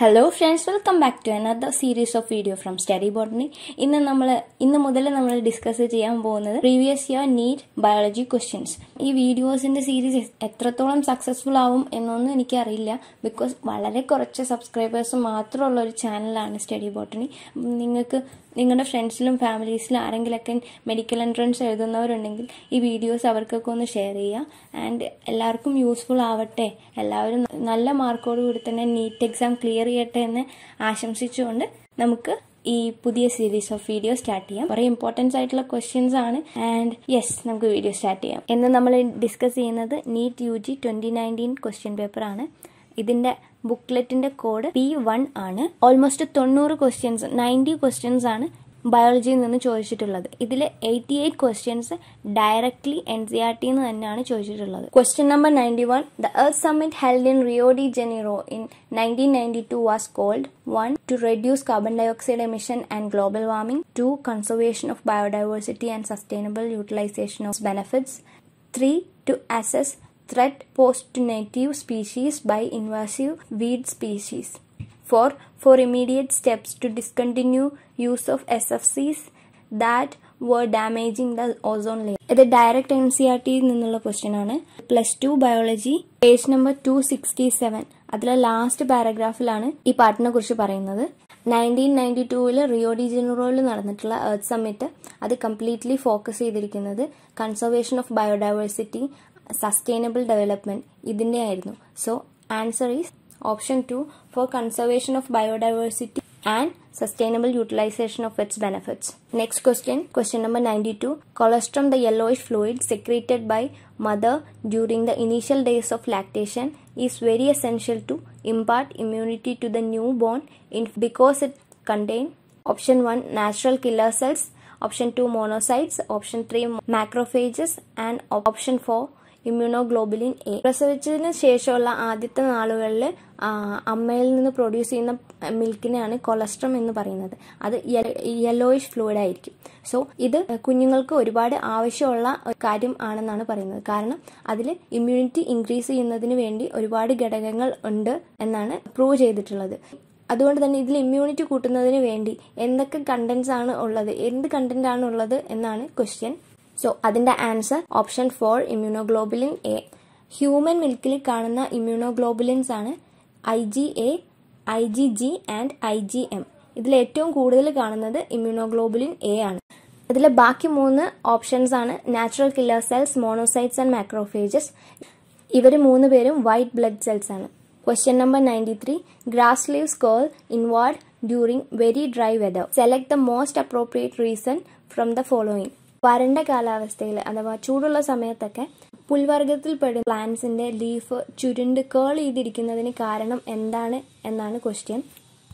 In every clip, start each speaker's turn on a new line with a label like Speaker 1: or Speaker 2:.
Speaker 1: Hello friends welcome back to another series of video from study botany ഇന്ന് നമ്മൾ ഇന്ന് മുതൽ നമ്മൾ ഡിസ്കസ് ചെയ്യാൻ പോകുന്നത് previous year NEET biology questions ഈ വീഡിയോസിന്റെ സീരീസ് എത്രത്തോളം സക്സസ്ഫുൾ ആവും എന്നൊന്നും എനിക്കറിയില്ല ബിക്കോസ് വളരെ കുറച്ച് സബ്സ്ക്രൈബേഴ്സ് മാത്രമുള്ള ഒരു ചാനലാണ് സ്റ്റഡി ബോട്ടണി നിങ്ങൾക്ക് നിങ്ങളുടെ ഫ്രണ്ട്സിലും ഫാമിലീസിലും ആരെങ്കിലൊക്കെ മെഡിക്കൽ എൻട്രൻസ് എഴുതുന്നവരുണ്ടെങ്കിൽ ഈ വീഡിയോസ് അവർക്കൊക്കെ ഒന്ന് ഷെയർ ചെയ്യുക ആൻഡ് എല്ലാവർക്കും യൂസ്ഫുൾ ആവട്ടെ എല്ലാവരും നല്ല മാർക്കോട് കൂടി തന്നെ നീറ്റ് എക്സാം ക്ലിയർ ചെയ്യട്ടെ എന്ന് ആശംസിച്ചുകൊണ്ട് നമുക്ക് ഈ പുതിയ സീരീസ് ഓഫ് വീഡിയോ സ്റ്റാർട്ട് ചെയ്യാം കുറെ ഇമ്പോർട്ടൻസ് ആയിട്ടുള്ള ക്വസ്റ്റ്യൻസ് ആണ് ആൻഡ് യെസ് നമുക്ക് വീഡിയോ സ്റ്റാർട്ട് ചെയ്യാം എന്ന് നമ്മൾ ഡിസ്കസ് ചെയ്യുന്നത് NEET U G twenty nineteen question paper ആണ് ഇതിന്റെ ബുക്ക്ലെറ്റിന്റെ കോഡ് പി വൺ ആണ് ഓൾമോസ്റ്റ് തൊണ്ണൂറ് ക്വസ്റ്റ്യൻസ് നയൻറ്റി ക്വസ്റ്റ്യൻസ് ആണ് ബയോളജിയിൽ നിന്ന് ചോദിച്ചിട്ടുള്ളത് ഇതിൽ eighty eight questions directly N C R T എന്ന് തന്നെയാണ് ചോദിച്ചിട്ടുള്ളത് question number ninety one the earth summit held in Rio de Janeiro in nineteen ninety two was called upon to reduce carbon dioxide emission and global warming two conservation of biodiversity and sustainable utilisation of benefits three to assess threat posed to native species by invasive weed species. 4. For immediate steps to discontinue use of SFCs that were damaging the ozone layer. ഇത് direct N C R ടിയിൽ നിന്നുള്ള question ആണ് plus two biology page number two sixty seven അതിലെ last പാരഗ്രാഫിലാണ് ഈ പാട്ടിനെ കുറിച്ച് പറയുന്നത് നയൻറ്റീൻ നയൻറ്റി ടൂവിൽ റിയോ ഡി ജനറോയിൽ നടന്നിട്ടുള്ള എർത്ത് സമ്മിറ്റ് അത് കംപ്ലീറ്റ്ലി ഫോക്കസ് ചെയ്തിരിക്കുന്നത് conservation of biodiversity sustainable development ഇതിന്റെ ആയിരുന്നു so answer is option two for conservation of biodiversity and sustainable utilisation of its benefits next question question number ninety two colostrum the yellowish fluid secreted by mother during the initial days of lactation is very essential to impart immunity to the newborn in, because it contain option 1 natural killer cells option 2 monocytes option 3 macrophages and option 4 immunoglobulin A പ്രസവിച്ചതിന് ശേഷമുള്ള ആദ്യത്തെ നാളുകളിൽ അമ്മയിൽ നിന്ന് produce ചെയ്യുന്ന മിൽക്കിനെയാണ് colostrum എന്ന് പറയുന്നത് അത് യെല്ലോയിഷ് ഫ്ലൂയിഡ് ആയിരിക്കും സോ ഇത് കുഞ്ഞുങ്ങൾക്ക് ഒരുപാട് ആവശ്യമുള്ള കാര്യം ആണെന്നാണ് പറയുന്നത് കാരണം അതിൽ ഇമ്മ്യൂണിറ്റി ഇൻക്രീസ് ചെയ്യുന്നതിന് വേണ്ടി ഒരുപാട് ഘടകങ്ങൾ ഉണ്ട് എന്നാണ് പ്രൂവ് ചെയ്തിട്ടുള്ളത് അതുകൊണ്ട് തന്നെ ഇതിൽ ഇമ്മ്യൂണിറ്റി കൂട്ടുന്നതിന് വേണ്ടി എന്തൊക്കെ കണ്ടന്റ്സ് ആണ് ഉള്ളത് എന്ത് കണ്ടന്റ് ആണ് ഉള്ളത് എന്നാണ് ക്വസ്റ്റ്യൻ സോ അതിന്റെ answer option four immunoglobulin A human മിൽക്കിൽ കാണുന്ന ഇമ്മ്യൂണോഗ്ലോബുലിൻസ് ആണ് I G A I G G and I G M ഇതിൽ ഏറ്റവും കൂടുതൽ കാണുന്നത് ഇമ്മ്യൂണോഗ്ലോബുലിൻ എ ആണ് ഇതിലെ ബാക്കി മൂന്ന് ഓപ്ഷൻസ് ആണ് natural killer cells monocytes and macrophages ഇവർ മൂന്ന് പേരും വൈറ്റ് ബ്ലഡ് സെൽസ് ആണ് question number ninety three grass leaves curl inward during very dry weather select the most appropriate reason from the following വരണ്ട കാലാവസ്ഥയിൽ അഥവാ ചൂടുള്ള സമയത്തൊക്കെ പുൽവർഗത്തിൽ പെടുന്ന പ്ലാന്റ്സിന്റെ ലീഫ് ചുരുണ്ട് കേൾ ചെയ്തിരിക്കുന്നതിന് കാരണം എന്താണ് എന്നാണ് ക്വസ്റ്റ്യൻ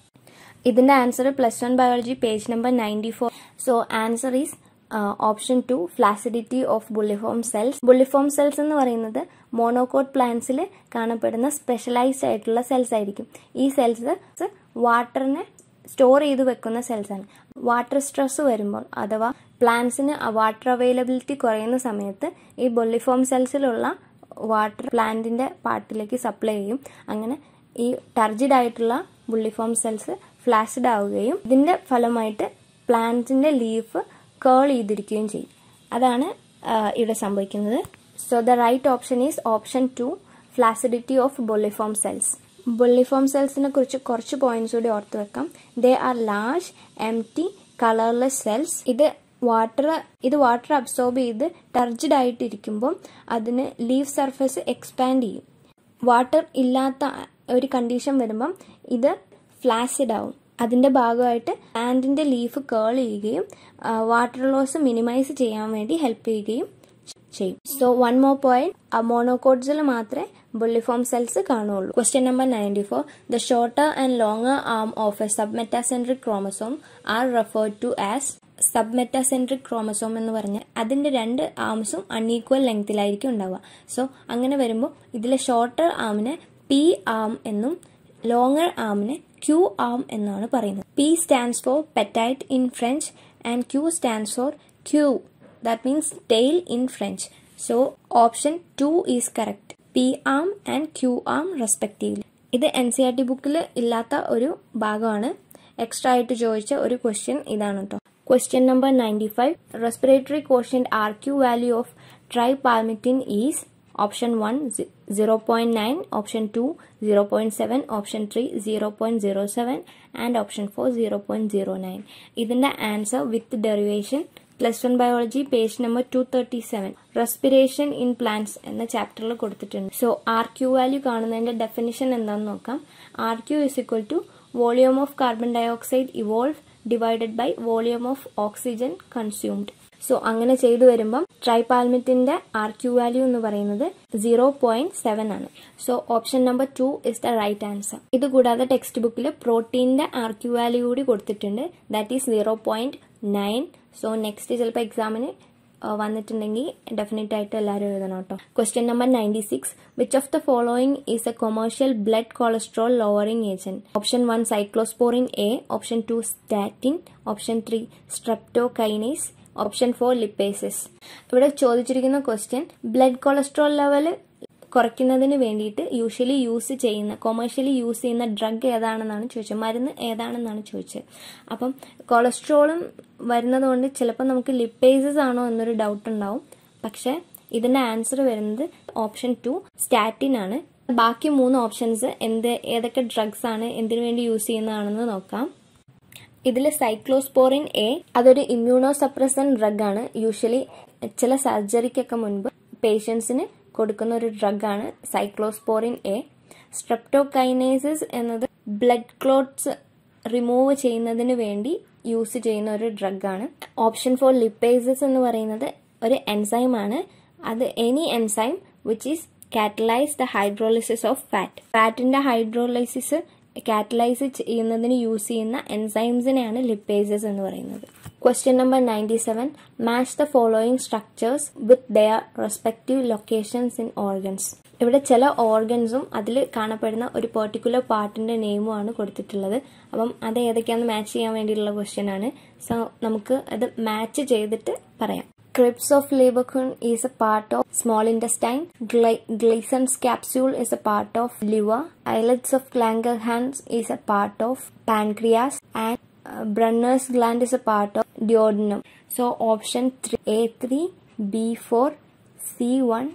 Speaker 1: ഇതിന്റെ answer plus one biology page number ninety four so answer is option two flaccidity of bulliform cells bulliform cells എന്ന് പറയുന്നത് മോണോകോട്ട് പ്ലാന്റ്സിൽ കാണപ്പെടുന്ന സ്പെഷ്യലൈസ്ഡ് ആയിട്ടുള്ള സെൽസ് ആയിരിക്കും ഈ സെൽസ് വാട്ടറിനെ സ്റ്റോർ ചെയ്ത് വെക്കുന്ന സെൽസ് ആണ് വാട്ടർ സ്ട്രെസ് വരുമ്പോൾ അഥവാ പ്ലാന്റ്സിന് വാട്ടർ അവൈലബിലിറ്റി കുറയുന്ന സമയത്ത് ഈ ബൊള്ളിഫോം സെൽസിലുള്ള വാട്ടർ പ്ലാന്റിന്റെ പാർട്ടിലേക്ക് സപ്ലൈ ചെയ്യും അങ്ങനെ ഈ ടർജിഡ് ആയിട്ടുള്ള ബുള്ളിഫോം സെൽസ് ഫ്ലാസിഡ് ആവുകയും ഇതിന്റെ ഫലമായിട്ട് പ്ലാന്റിന്റെ ലീഫ് കേൾ ചെയ്തിരിക്കുകയും ചെയ്യും അതാണ് ഇവിടെ സംഭവിക്കുന്നത് so the right option is option two flaccidity of bulliform cells bulliform സെൽസിനെ കുറിച്ച് കുറച്ച് പോയിന്റ്സ് കൂടി ഓർത്ത് വെക്കാം they are large empty colourless cells ഇത് വാട്ടർ ഇത് വാട്ടർ അബ്സോർബ് ചെയ്ത് ടർജിഡ് ആയിട്ടിരിക്കുമ്പോൾ അതിന് ലീഫ് സർഫസ് എക്സ്പാൻഡ് ചെയ്യും വാട്ടർ ഇല്ലാത്ത ഒരു കണ്ടീഷൻ വരുമ്പം ഇത് ഫ്ലാസിഡ് ആവും അതിന്റെ ഭാഗമായിട്ട് പ്ലാന്റിന്റെ ലീഫ് കേൾ ചെയ്യുകയും വാട്ടർ ലോസ് മിനിമൈസ് ചെയ്യാൻ വേണ്ടി ഹെൽപ്പ് ചെയ്യുകയും ചെയ്യും സോ വൺ മോർ പോയിന്റ് മോണോകോട്സിൽ മാത്രമേ ബുള്ളിഫോം സെൽസ് കാണുള്ളൂ question number ninety four the shorter and longer arm of a submetacentric chromosome are referred to as submetacentric chromosome എന്ന് പറഞ്ഞാൽ അതിന്റെ രണ്ട് ആംസും അൺഈക്വൽ ലെങ്തിലായിരിക്കും ഉണ്ടാവുക സോ അങ്ങനെ വരുമ്പോൾ ഇതിലെ ഷോർട്ടർ ആമിനെ പി ആം എന്നും ലോങ്ങർ ആമിനെ ക്യൂ ആം എന്നാണ് പറയുന്നത് P stands for petite in French and Q stands for queue that means tail in French. So option 2 is correct. P arm and Q arm respectively. ഇത് N C R T ബുക്കിൽ ഇല്ലാത്ത ഒരു ഭാഗമാണ് extra ആയിട്ട് ചോദിച്ച ഒരു question ഇതാണ് കേട്ടോ question number ninety five respiratory quotient R Q value of tripalmitin is option one zero point nine option two zero point seven option three zero point zero seven and option four zero point zero nine ഇതിന്റെ answer with derivation plus one biology page number two thirty seven respiration in plants എന്ന ചാപ്റ്ററിൽ കൊടുത്തിട്ടുണ്ട് so R Q value കാണുന്നതിന്റെ definition എന്താണെന്ന് നോക്കാം R Q is equal to volume of carbon dioxide evolve divided by volume of oxygen consumed so അങ്ങനെ ചെയ്തു വരുമ്പം ട്രൈപാൽമിറ്റിന്റെ ആർ ക്യു വാല്യൂ എന്ന് പറയുന്നത് സീറോ പോയിന്റ് സെവൻ ആണ് so option number two is the right answer ഇത് കൂടാതെ text ബുക്കിൽ പ്രോട്ടീന്റെ ആർ ക്യു വാല്യൂ കൂടി കൊടുത്തിട്ടുണ്ട് that is zero point nine so next ചിലപ്പോൾ എക്സാമിന് വന്നിട്ടുണ്ടെങ്കിൽ ഡെഫിനറ്റ് ആയിട്ട് എല്ലാവരും എഴുതണം കേട്ടോ question number ninety six which of the following is a commercial blood cholesterol lowering agent option one cyclosporin A option two statin option three streptokinase option four lipases ഇവിടെ ചോദിച്ചിരിക്കുന്ന question blood cholesterol level കുറയ്ക്കുന്നതിന് വേണ്ടിയിട്ട് usually use ചെയ്യുന്ന commercially use ചെയ്യുന്ന drug ഏതാണെന്നാണ് ചോദിച്ചത് മരുന്ന് ഏതാണെന്നാണ് ചോദിച്ചത് അപ്പം കൊളസ്ട്രോളും വരുന്നതുകൊണ്ട് ചിലപ്പോൾ നമുക്ക് ലിപ്പേസസ് ആണോ എന്നൊരു ഡൗട്ട് ഉണ്ടാവും പക്ഷെ ഇതിന്റെ ആൻസർ വരുന്നത് ഓപ്ഷൻ ടു സ്റ്റാറ്റിൻ ആണ് ബാക്കി മൂന്ന് ഓപ്ഷൻസ് എന്ത് ഏതൊക്കെ ഡ്രഗ്സ് ആണ് എന്തിനു വേണ്ടി യൂസ് ചെയ്യുന്നതാണെന്ന് നോക്കാം ഇതിൽ സൈക്ലോസ്പോറിൻ എ അതൊരു ഇമ്മ്യൂണോ സപ്രസൻ ഡ്രഗ് ആണ് യൂഷ്വലി ചില സർജറിക്കൊക്കെ മുൻപ് പേഷ്യൻസിന് കൊടുക്കുന്ന ഒരു ഡ്രഗ് ആണ് സൈക്ലോസ്പോറിൻ എ സ്ട്രെപ്റ്റോകൈനേസിസ് എന്നത് ബ്ലഡ് ക്ലോട്ട്സ് റിമൂവ് ചെയ്യുന്നതിന് വേണ്ടി യൂസ് ചെയ്യുന്ന ഒരു ഡ്രഗ് ആണ് ഓപ്ഷൻ ഫോർ ലിപ്പേസസ് എന്ന് പറയുന്നത് ഒരു എൻസൈം ആണ് അത് any enzyme which is catalyse the hydrolysis of fat ഫാറ്റിന്റെ ഹൈഡ്രോലൈസിസ് കാറ്റലൈസ് ചെയ്യുന്നതിന് യൂസ് ചെയ്യുന്ന എൻസൈംസിനെയാണ് ലിപ്പേസസ് എന്ന് പറയുന്നത് question number ninety seven match the following structures with their respective locations in organs ഇവിടെ ചില ഓർഗൻസും അതിൽ കാണപ്പെടുന്ന ഒരു പെർട്ടിക്കുലർ പാർട്ടിന്റെ നെയിമുമാണ് കൊടുത്തിട്ടുള്ളത് അപ്പം അത് ഏതൊക്കെയാണെന്ന് മാച്ച് ചെയ്യാൻ വേണ്ടിയിട്ടുള്ള ക്വസ്റ്റ്യൻ ആണ് സോ നമുക്ക് അത് മാച്ച് ചെയ്തിട്ട് പറയാം Crypts of Leberkuhn is a part of small intestine. Gly- Gleason's capsule is a part of liver. Islets of Langerhans is a part of pancreas. And uh, Brunner's gland is a part of duodenum. So option 3, A3, B4, C1,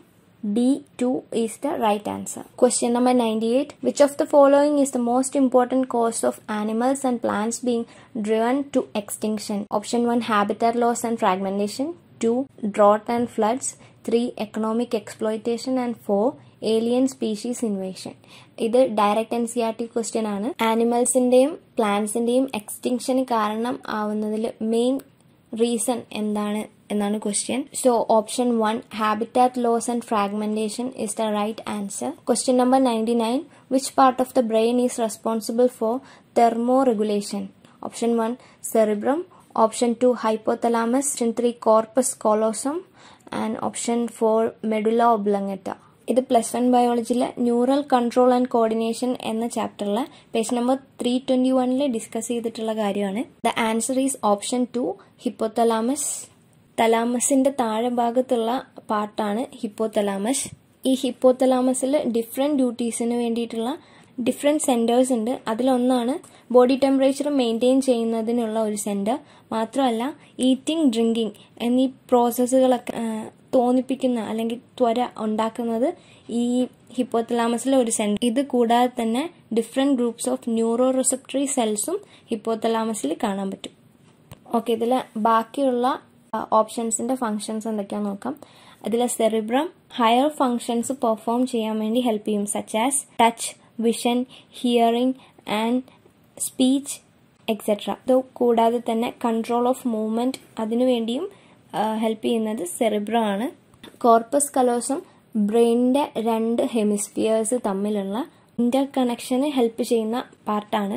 Speaker 1: D2 is the right answer. Question number 98. Which of the following is the most important cause of animals and plants being driven to extinction? Option 1 habitat loss and fragmentation. 2 drought and floods. 3 economic exploitation. And 4 alien species invasion. ഇത് direct N C R T question ആണ് ആനിമൽസിന്റെയും പ്ലാന്റ്സിന്റെയും എക്സ്റ്റിങ്ഷന് കാരണം ആവുന്നതിൽ main reason എന്താണ് എന്നാണ് question so option one habitat loss and fragmentation is the right answer question number ninety nine which part of the brain is responsible for thermoregulation option one cerebrum option two hypothalamus option three corpus callosum and option four medulla oblongata ഇത് plus one ബയോളജിയിലെ neural control and coordination എന്ന ചാപ്റ്ററിലെ page number three twenty വണ്ണിൽ discuss ചെയ്തിട്ടുള്ള കാര്യമാണ് the answer is option two hypothalamus തലാമസിന്റെ താഴെ ഭാഗത്തുള്ള പാർട്ടാണ് ഹിപ്പോതലാമസ് ഈ ഹിപ്പോതലാമസിൽ ഡിഫറെന്റ് ഡ്യൂട്ടീസിന് വേണ്ടിയിട്ടുള്ള ഡിഫറെന്റ് സെന്റേഴ്സ് ഉണ്ട് അതിലൊന്നാണ് ബോഡി ടെമ്പറേച്ചർ മെയിൻറ്റെയിൻ ചെയ്യുന്നതിനുള്ള ഒരു സെന്റർ മാത്രമല്ല ഈറ്റിംഗ് ഡ്രിങ്കിങ് എന്നീ പ്രോസസ്സുകളൊക്കെ തോന്നിപ്പിക്കുന്ന അല്ലെങ്കിൽ ത്വര ഉണ്ടാക്കുന്നത് ഈ ഹിപ്പോത്തലാമസിലെ ഒരു സെന്റർ ഇത് കൂടാതെ തന്നെ different groups of neurosecretory സെൽസും ഹിപ്പോത്തലാമസിൽ കാണാൻ പറ്റും ഓക്കെ ഇതിൽ ബാക്കിയുള്ള ഓപ്ഷൻസിന്റെ ഫങ്ഷൻസ് എന്തൊക്കെയാന്ന് നോക്കാം അതിലെ സെറിബ്രം ഹയർ ഫങ്ഷൻസ് പെർഫോം ചെയ്യാൻ വേണ്ടി ഹെൽപ്പ് ചെയ്യും such as touch vision hearing and speech etcetera ഇത് കൂടാതെ തന്നെ കൺട്രോൾ ഓഫ് മൂവ്മെന്റ് അതിനുവേണ്ടിയും ഹെൽപ്പ് ചെയ്യുന്നത് സെറിബ്രം ആണ് കോർപ്പസ് കലോസം ബ്രെയിനിന്റെ രണ്ട് ഹെമിസ്ഫിയേഴ്സ് തമ്മിലുള്ള ഇന്റർ കണക്ഷന് ഹെൽപ്പ് ചെയ്യുന്ന പാർട്ടാണ്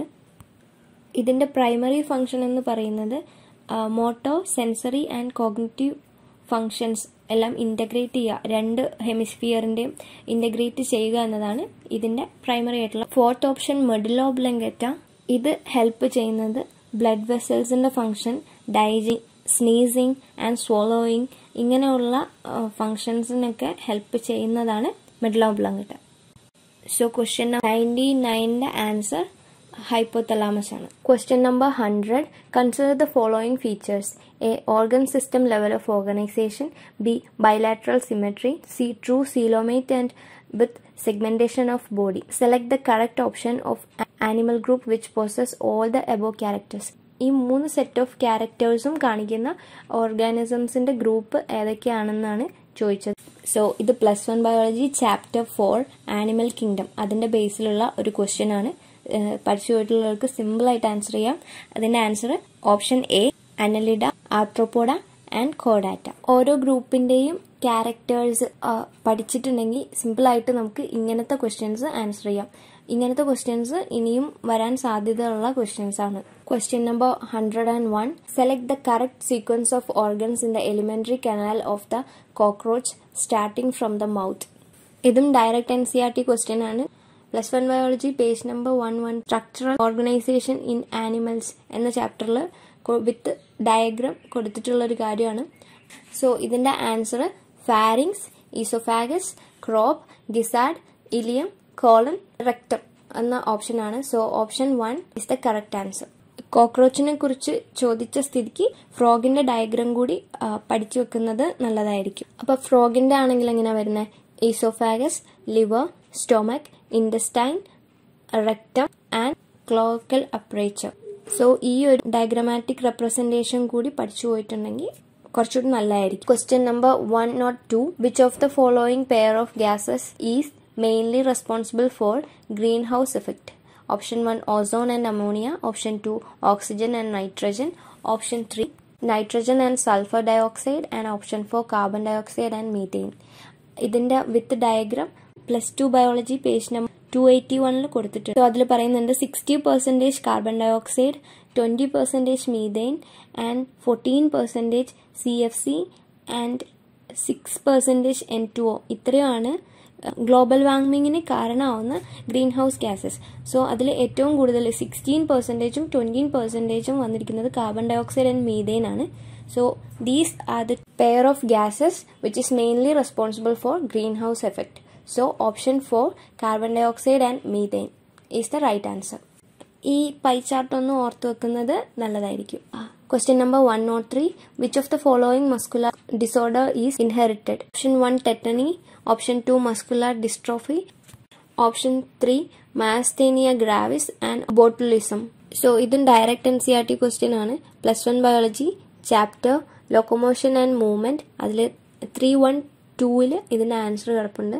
Speaker 1: ഇതിന്റെ പ്രൈമറി ഫങ്ഷൻ എന്ന് പറയുന്നത് motor sensory and cognitive functions എല്ലാം ഇന്റഗ്രേറ്റ് ചെയ്യുക രണ്ട് ഹെമിസ്ഫിയറിന്റെയും ഇന്റഗ്രേറ്റ് ചെയ്യുക എന്നതാണ് ഇതിന്റെ പ്രൈമറി ആയിട്ടുള്ള ഫോർത്ത് ഓപ്ഷൻ മെഡിലോ ബ്ലങ്കറ്റ ഇത് ഹെൽപ്പ് ചെയ്യുന്നത് ബ്ലഡ് വെസൽസിന്റെ ഫങ്ഷൻ ഡൈജി സ്നീസിങ് ആൻഡ് സ്വോളോയിങ് ഇങ്ങനെയുള്ള ഫങ്ഷൻസിനൊക്കെ ഹെൽപ്പ് ചെയ്യുന്നതാണ് medulla oblongata so question ninety നയൻ്റെ ആൻസർ hypothalamus ആണ് question number hundred consider the following features A organ system level of organisation B bilateral symmetry C true coelomate and with segmentation of body select the correct option of animal group which possess all the above characters ഈ മൂന്ന് set of ക്യാരക്ടേഴ്സും കാണിക്കുന്ന ഓർഗാനിസംസിന്റെ group ഏതൊക്കെയാണെന്നാണ് ചോദിച്ചത് so ഇത് plus one biology chapter four animal kingdom അതിന്റെ ബേസിലുള്ള ഒരു question ആണ് പഠിച്ചു പോയിട്ടുള്ളവർക്ക് സിമ്പിൾ ആയിട്ട് ആൻസർ ചെയ്യാം അതിന്റെ answer option A annelida arthropoda and കോഡാറ്റ ഓരോ ഗ്രൂപ്പിന്റെയും ക്യാരക്ടേഴ്സ് പഠിച്ചിട്ടുണ്ടെങ്കിൽ സിമ്പിൾ ആയിട്ട് നമുക്ക് ഇങ്ങനത്തെ ക്വസ്റ്റ്യൻസ് ആൻസർ ചെയ്യാം ഇങ്ങനത്തെ ക്വസ്റ്റ്യൻസ് ഇനിയും വരാൻ സാധ്യതയുള്ള ക്വസ്റ്റ്യൻസ് ആണ് question number hundred and one select the correct sequence of organs in the alimentary canal of the cockroach starting from the mouth ഇതും direct N C R T question ആണ് plus one biology page number one one structural organisation in animals എന്ന ചാപ്റ്ററിൽ with diagram കൊടുത്തിട്ടുള്ള ഒരു കാര്യമാണ് so ഇതിന്റെ answer pharynx oesophagus crop ഗിസാഡ് ileum colon rectum എന്ന ഓപ്ഷൻ ആണ് so option one is the correct answer കോക്രോച്ചിനെ കുറിച്ച് ചോദിച്ച സ്ഥിതിക്ക് ഫ്രോഗിന്റെ ഡയഗ്രാം കൂടി പഠിച്ചു വെക്കുന്നത് നല്ലതായിരിക്കും അപ്പൊ ഫ്രോഗിന്റെ ആണെങ്കിൽ എങ്ങനെയാ വരുന്നത് oesophagus liver stomach intestine rectum and cloacal aperture so ഈ ഒരു ഡയഗ്രമാറ്റിക് റെപ്രസെന്റേഷൻ കൂടി പഠിച്ചു പോയിട്ടുണ്ടെങ്കിൽ കുറച്ചുകൂടി നല്ലതായിരിക്കും question number one nought two which of the following pair of gases is mainly responsible for greenhouse effect option one ozone and ammonia option two oxygen and nitrogen option three nitrogen and sulphur dioxide and option four carbon dioxide and methane ഇതിന്റെ with diagram plus two biology page number two eighty വണ്ണിൽ കൊടുത്തിട്ടുണ്ട് so അതിൽ പറയുന്നുണ്ട് sixty percentage carbon dioxide twenty percentage methane and fourteen percentage C F C and six percentage N two O ഇത്രയുമാണ് global വാർമിങ്ങിന് കാരണമാവുന്ന greenhouse gases so അതിൽ ഏറ്റവും കൂടുതൽ സിക്സ്റ്റീൻ പെർസെൻറ്റേജും ട്വൻറ്റീൻ പെർസെൻറ്റേജും വന്നിരിക്കുന്നത് കാർബൺ ഡയോക്സൈഡ് ആൻഡ് മീതെയിൻ ആണ് so these are the pair of gases which is mainly responsible for greenhouse effect so option four carbon dioxide and methane is the right answer ഈ pie chart ഒന്ന് ഓർത്തു വെക്കുന്നത് നല്ലതായിരിക്കും question number one nought three which of the following muscular disorder is inherited option one tetany option two muscular dystrophy option three myasthenia gravis and botulism so ഇതും direct N C R T question ആണ് plus one biology chapter locomotion and movement അതിൽ three one ടൂവിൽ ഇതിന്റെ answer കിടപ്പുണ്ട്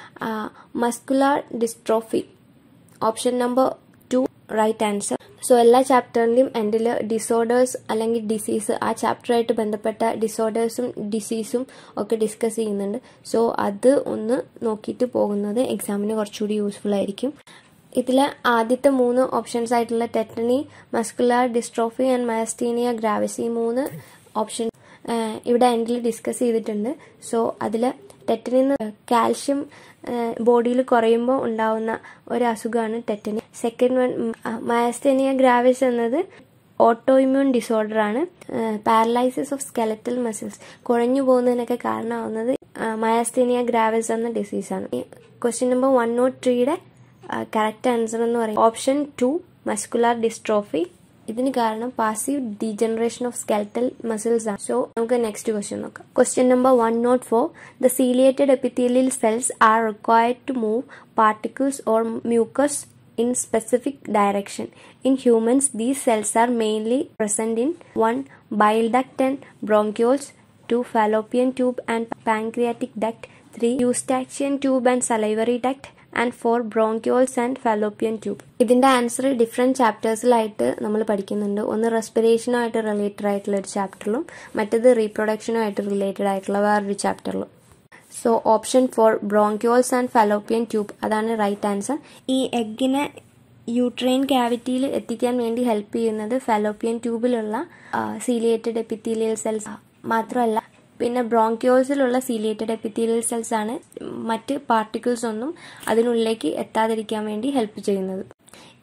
Speaker 1: muscular dystrophy option number two right answer so എല്ലാ ചാപ്റ്ററിന്റെയും എൻഡിൽ disorders അല്ലെങ്കിൽ disease ആ ചാപ്റ്ററായിട്ട് ബന്ധപ്പെട്ട ഡിസോർഡേഴ്സും ഡിസീസും ഒക്കെ ഡിസ്കസ് ചെയ്യുന്നുണ്ട് സോ അത് ഒന്ന് നോക്കിയിട്ട് പോകുന്നത് എക്സാമിന് കുറച്ചുകൂടി യൂസ്ഫുൾ ആയിരിക്കും ഇതിലെ ആദ്യത്തെ മൂന്ന് ഓപ്ഷൻസ് ആയിട്ടുള്ള tetany muscular dystrophy and myasthenia gravis ഈ മൂന്ന് ഓപ്ഷൻ ഇവിടെ എൻഡിൽ ഡിസ്കസ് ചെയ്തിട്ടുണ്ട് സോ അതിൽ ടെറ്റനിന്ന് കാൽഷ്യം ബോഡിയിൽ കുറയുമ്പോൾ ഉണ്ടാവുന്ന ഒരു അസുഖമാണ് tetany second one myasthenia gravis എന്നത് ഓട്ടോ ഇമ്മ്യൂൺ ഡിസോർഡർ ആണ് പാരലൈസിസ് ഓഫ് സ്കെലറ്റൽ മസിൽസ് കുഴഞ്ഞു പോകുന്നതിനൊക്കെ കാരണമാവുന്നത് മയസ്തേനിയ ഗ്രാവിസ് എന്ന ഡിസീസാണ് ക്വസ്റ്റ്യൻ നമ്പർ വൺ നോട്ട് ത്രീയുടെ കറക്റ്റ് ആൻസർ എന്ന് പറയും ഓപ്ഷൻ ടു മസ്കുലാർ ഡിസ്ട്രോഫി ഇതിന് കാരണം passive degeneration of skeletal muscles ആണ് സോ നമുക്ക് നെക്സ്റ്റ് ക്വസ്റ്റ്യൻ നോക്കാം question number one nought four the ciliated epithelial cells are required to move particles or mucus in specific direction. In humans, these cells are mainly present in 1. Bile duct and bronchioles 2. Fallopian tube and pancreatic duct 3. Eustachian tube and salivary duct and four bronchioles and fallopian tube ഇതിന്റെ answer different ചാപ്റ്റേഴ്സിലായിട്ട് നമ്മൾ പഠിക്കുന്നുണ്ട് ഒന്ന് റെസ്പിറേഷനുമായിട്ട് related ആയിട്ടുള്ള ഒരു ചാപ്റ്ററിലും മറ്റത് റീപ്രൊഡക്ഷനുമായിട്ട് related ആയിട്ടുള്ള വേറൊരു ചാപ്റ്ററിലും so option four bronchioles and fallopian tube അതാണ് റൈറ്റ് ആൻസർ ഈ എഗ്ഗിനെ യൂട്രെയിൻ ക്യാവിറ്റിയിൽ എത്തിക്കാൻ വേണ്ടി ഹെൽപ്പ് ചെയ്യുന്നത് ഫാലോപ്പിയൻ ട്യൂബിലുള്ള സീലിയേറ്റഡ് എപ്പിത്തീലിയൽ സെൽസ് മാത്രമല്ല പിന്നെ ബ്രോങ്കിയോൾസിലുള്ള സീലിയേറ്റഡ് എപ്പിത്തീലിയൽ സെൽസ് ആണ് മറ്റ് പാർട്ടിക്കിൾസ് ഒന്നും അതിനുള്ളിലേക്ക് എത്താതിരിക്കാൻ വേണ്ടി ഹെൽപ്പ് ചെയ്യുന്നത് ഈ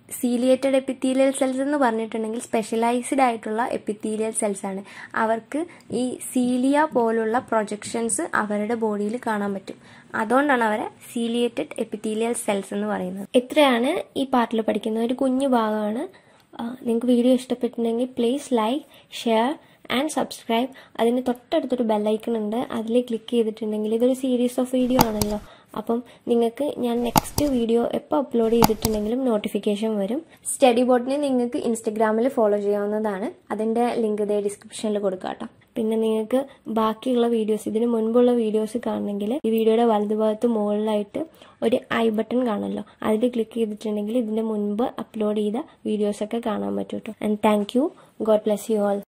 Speaker 1: സീലിയേറ്റഡ് എപ്പിത്തീലിയൽ സെൽസ് എന്ന് പറഞ്ഞിട്ടുണ്ടെങ്കിൽ സ്പെഷ്യലൈസ്ഡ് ആയിട്ടുള്ള എപ്പിത്തീലിയൽ സെൽസ് ആണ് അവർക്ക് ഈ സീലിയ പോലുള്ള പ്രൊജക്ഷൻസ് അവരുടെ ബോഡിയിൽ കാണാൻ പറ്റും അതുകൊണ്ടാണ് അവരെ സീലിയേറ്റഡ് എപ്പിത്തീലിയൽ സെൽസ് എന്ന് പറയുന്നത് ഇത്രയാണ് ഈ പാർട്ടിൽ പഠിക്കുന്ന ഒരു കുഞ്ഞു ഭാഗമാണ് നിങ്ങൾക്ക് വീഡിയോ ഇഷ്ടപ്പെട്ടിട്ടുണ്ടെങ്കിൽ please like share and subscribe അതിന് തൊട്ടടുത്തൊരു ബെല്ലൈക്കൺ ഉണ്ട് അതിൽ ക്ലിക്ക് ചെയ്തിട്ടുണ്ടെങ്കിൽ ഇതൊരു സീരീസ് ഓഫ് വീഡിയോ ആണല്ലോ അപ്പം നിങ്ങൾക്ക് ഞാൻ നെക്സ്റ്റ് വീഡിയോ എപ്പോൾ അപ്ലോഡ് ചെയ്തിട്ടുണ്ടെങ്കിലും നോട്ടിഫിക്കേഷൻ വരും സ്റ്റഡി ബോർഡിനെ നിങ്ങൾക്ക് ഇൻസ്റ്റഗ്രാമിൽ ഫോളോ ചെയ്യാവുന്നതാണ് അതിൻ്റെ ലിങ്ക് ഇതേ ഡിസ്ക്രിപ്ഷനിൽ കൊടുക്കാം കേട്ടോ പിന്നെ നിങ്ങൾക്ക് ബാക്കിയുള്ള വീഡിയോസ് ഇതിന് മുൻപുള്ള വീഡിയോസ് കാണണമെങ്കിൽ ഈ വീഡിയോയുടെ വലതുഭാഗത്ത് മുകളിലായിട്ട് ഒരു ഐ ബട്ടൺ കാണുമല്ലോ അതിൽ ക്ലിക്ക് ചെയ്തിട്ടുണ്ടെങ്കിൽ ഇതിൻ്റെ മുൻപ് അപ്ലോഡ് ചെയ്ത വീഡിയോസൊക്കെ കാണാൻ പറ്റും കേട്ടോ and thank you God bless you all